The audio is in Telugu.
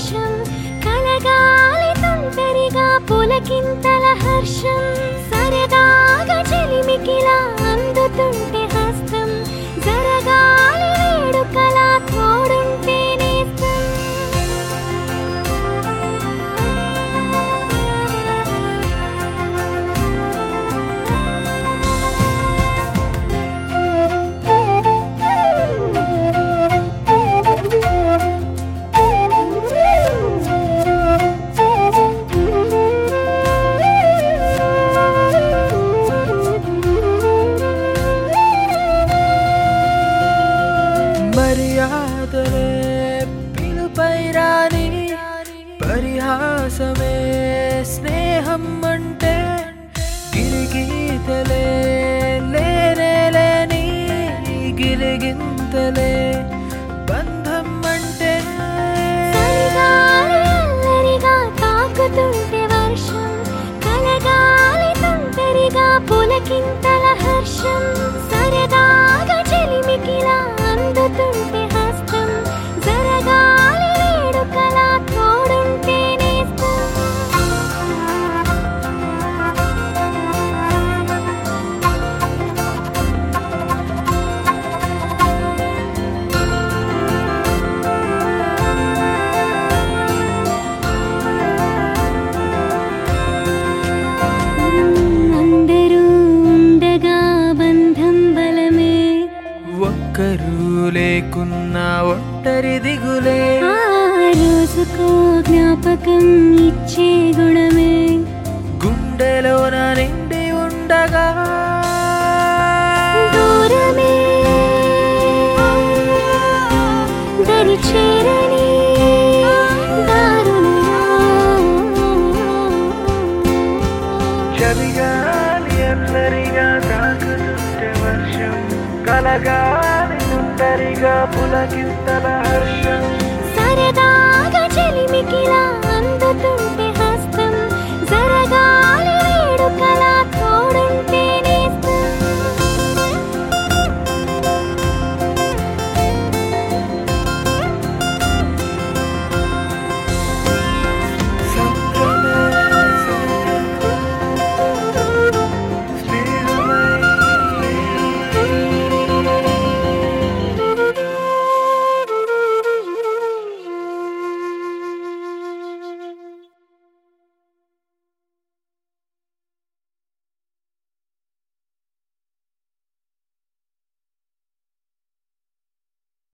వర్షం కలగాలి తుంటరిగా పులకింతల హర్షం సరదాగా చెలిమికిలా అందుతుంటే హస్తం జరగాలి వేడుకలా తోడుంటే నేస్తం మర్యాదలే పిలుపై రాని పరిహాసమే స్నేహం అంటే గిరిగీతలే లేనే లేని గిలిగింతలే బంధం అంటే చలిగాలి అల్లరిగా తాకుతుంటే వర్షం కలగాలి తుంటరిగా పులకింతల హర్షం సరదాగా చెలిమికిలా అందుతుంటే హస్తం జరగాలి వేడుకలా తోడుంటే నేస్తం అందరూ ఉండగా బంధం బలమే ఒక్కరు లేకున్నా ఒంటరి దిగులే ఆ రోజుకో జ్ఞాపకం ఇచ్చే గుణమే గుండెలోన నిండి ఉండగా దూరమే దరి చేరని చలిగాలి అందరిగా తాకుతుంటే వర్షం కలగాలి సుందరిగా పులకింతల